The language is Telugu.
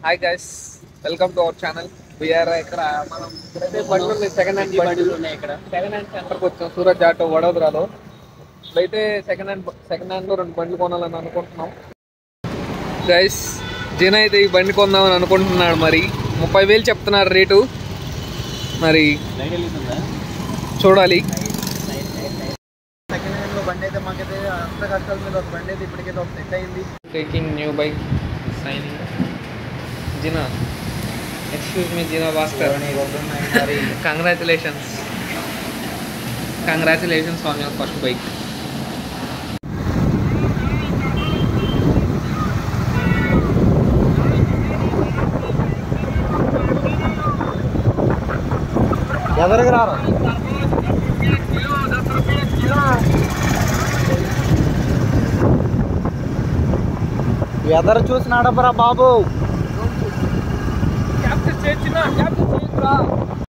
hi guys welcome to our channel we are ఇక్కడ మనం ఇక్కడైతే బండ్లు ఉన్నాయి సెకండ్ హ్యాండ్ బండ్లు ఉన్నాయి ఇక్కడ సెకండ్ హ్యాండ్ సెంటర్కి వచ్చాం సూరత్ ఆటో వడోదరాలో ఇప్పుడైతే సెకండ్ హ్యాండ్ సెకండ్ హ్యాండ్లో రెండు బండ్లు కొనాలని అనుకుంటున్నాం గైస్ జిన్ అయితే ఈ బండి కొందామని అనుకుంటున్నాడు మరి ముప్పై వేలు చెప్తున్నారు రేటు మరి లైట్ వెళ్తుందా చూడాలి సెకండ్ హ్యాండ్ లో బండి అయితే మాకైతే అంత కష్టాల మీద ఒక బండి అయితే ఇప్పటికైతే ఒక సెట్ అయింది taking new bike signing Jina excuse me Jina Bhaskar మరి congratulations congratulations on your first bike ఎదరికి రారు ఎదరు చూసి నడపరా బాబు